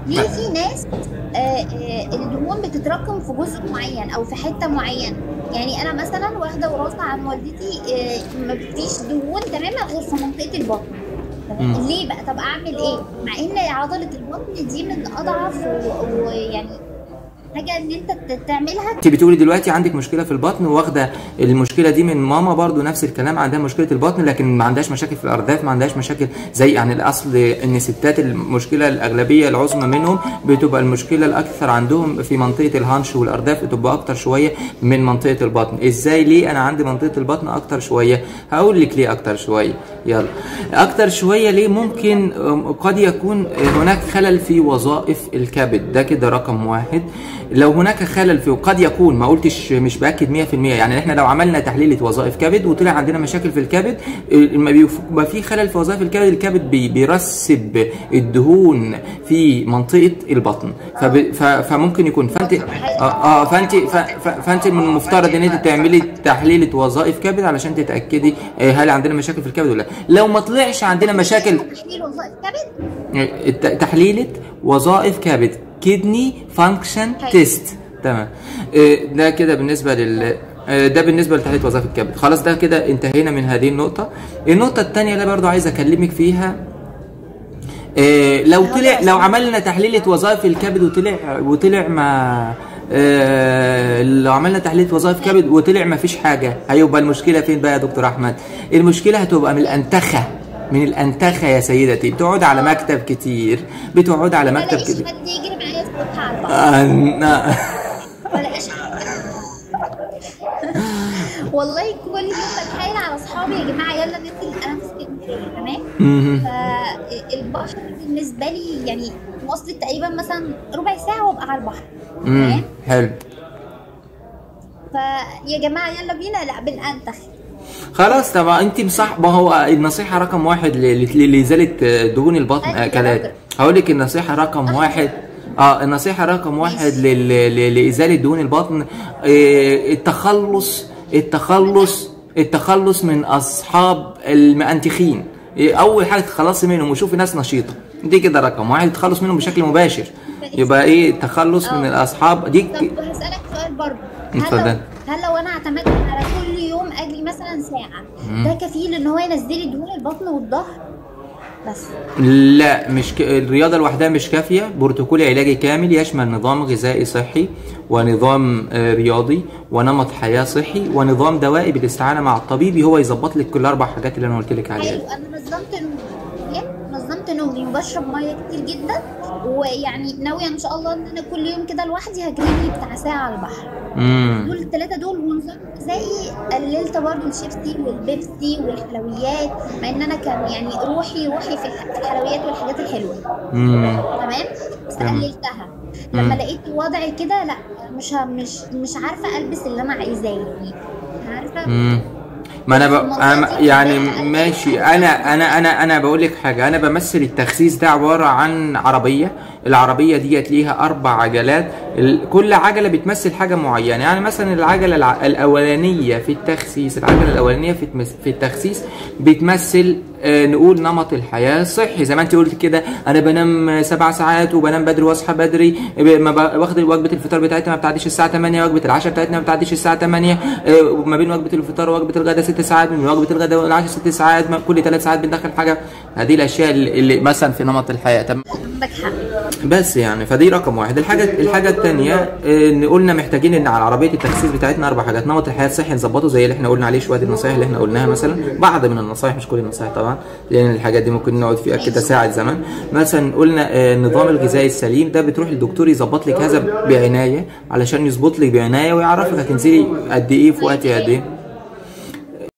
ليه في ناس آه، آه، الدهون بتتراكم في جزء معين او في حته معينه يعني انا مثلا واخده وراثه عن والدتي آه، ما فيش دهون تماما غير في منطقه البطن تمام؟ مم. ليه بقى طب اعمل ايه مع ان عضله البطن دي من اضعف و- ويعني حاجه ان انت ت- تعملها انت بتقولي دلوقتي عندك مشكله في البطن واخده المشكله دي من ماما برضو نفس الكلام عندها مشكله البطن لكن ما عندهاش مشاكل في الارداف ما عندهاش مشاكل زي يعني الاصل ان ستات المشكله الاغلبيه العظمى منهم بتبقى المشكله الاكثر عندهم في منطقه الهانش والارداف بتبقى اكتر شويه من منطقه البطن ازاي ليه انا عندي منطقه البطن اكتر شويه هقول لك ليه اكتر شويه يلا اكتر شويه ليه ممكن أم، قد يكون هناك خلل في وظائف الكبد ده كده رقم واحد لو هناك خلل في قد يكون ما قلتش مش باكد 100% يعني احنا لو عملنا تحليله وظائف كبد وطلع عندنا مشاكل في الكبد لما بيبقى في خلل في وظائف الكبد الكبد بي- بيرسب الدهون في منطقه البطن فب... ف... فممكن يكون فانت اه, آه فانت ف... ف... فانت من المفترض ان انت تعملي تحليله وظائف كبد علشان تتاكدي آه، هل عندنا مشاكل في الكبد ولا لا لو ما طلعش عندنا مشاكل تحليل وظائف كبد الت- تحليلة وظائف كبد كدني فانكشن حلو. تيست تمام إيه، ده كده بالنسبة لل آه، ده بالنسبة لتحليل وظائف الكبد خلاص ده كده انتهينا من هذه النقطة النقطة الثانية اللي برضو عايز اكلمك فيها إيه، لو طلع لو عملنا تحليلة وظائف الكبد وطلع وطلع ما آه، لو عملنا تحليل وظائف كبد وطلع ما فيش حاجة هيبقى المشكلة فين بقى يا دكتور أحمد المشكلة هتبقى من الأنتخة من الأنتخة يا سيدتي بتقعد على مكتب كتير بتقعد على ما مكتب الاقيش كتير حد يجري معايا الصبح على البحر آه، ما الاقيش حد والله كل يوم بتحايل على اصحابي يا جماعه يلا ننزل انا في اسكندريه تمام مهم. فالبحر بالنسبه لي يعني وصلت تقريبا مثلا ربع ساعه وابقى على البحر مم، تمام حلو فيا جماعه يلا بينا لا بنأنتخ خلاص طبعا انت مصح ما هو النصيحه رقم واحد ل- ل- لازاله دهون البطن أيوة يا اكلات دكتور. هقول لك النصيحه رقم واحد اه النصيحه رقم واحد لل- ل- لازاله دهون البطن آه، التخلص التخلص التخلص من اصحاب المأنتخين آه، اول حاجه تتخلصي منهم وشوفي ناس نشيطه دي كده رقم واحد تخلص منهم بشكل مباشر يبقى ايه التخلص من آه. الاصحاب دي طب هسألك سؤال برضه اتفضل. هل لو هل لو انا اعتمدت على كل يوم اجري مثلا ساعه ده كفيل ان هو ينزل لي دهون البطن والظهر بس لا مش ك... الرياضة لوحدها مش كافية بروتوكول علاجي كامل يشمل نظام غذائي صحي ونظام آه، رياضي ونمط حياة صحي ونظام دوائي بالاستعانة مع الطبيب هو يظبط لك كل الأربع حاجات اللي أنا قلت لك عليها حلو انا نظمت نومي نظمت نومي وبشرب ميه كتير جدا ويعني ناويه ان شاء الله ان انا كل يوم كده لوحدي هجري لي بتاع ساعه على البحر امم دول الثلاثه دول ونظام غذائي قللت برضو الشيبسي والبيبسي والحلويات مع ان انا كان يعني روحي روحي في الح- في الحلويات والحاجات الحلوه امم تمام بس تمام. قللتها مم. لما لقيت وضعي كده لا مش ه- مش مش عارفه البس اللي انا عايزاه يعني عارفه امم ما انا, ب... أنا يعني ماشي انا انا انا انا بقول لك حاجه انا بمثل التخسيس ده عباره عن عربيه العربيه ديت ليها اربع عجلات ال- كل عجله بتمثل حاجه معينه يعني مثلا العجله الع... الاولانيه في التخسيس العجله الاولانيه في التمس... في التخسيس بتمثل آه، نقول نمط الحياه الصحي زي ما انت قلت كده انا بنام سبع ساعات وبنام بدري واصحى بدري ب- ما ب- واخد وجبه الفطار بتاعتنا ما بتعديش الساعه 8 وجبه العشاء بتاعتنا ما بتعديش الساعه 8 آه، ما بين وجبه الفطار ووجبه الغداء ست ساعات من وجبه الغداء والعشاء ست ساعات ما- كل ثلاث ساعات بندخل حاجه هذه الاشياء اللي اللي مثلا في نمط الحياه تمام عندك حق بس يعني فدي رقم واحد الحاجه الحاجه الثانيه ان قلنا محتاجين ان على عربيه التخسيس بتاعتنا اربع حاجات نمط الحياه الصحي نظبطه زي اللي احنا قلنا عليه شويه النصائح اللي احنا قلناها مثلا بعض من النصائح مش كل النصائح طبعا لان الحاجات دي ممكن نقعد فيها كده ساعه زمن مثلا قلنا آه، النظام الغذائي السليم ده بتروح للدكتور يظبط لك هذا بعنايه علشان يظبط لك بعنايه ويعرفك هتنزلي قد ايه في وقت قد ايه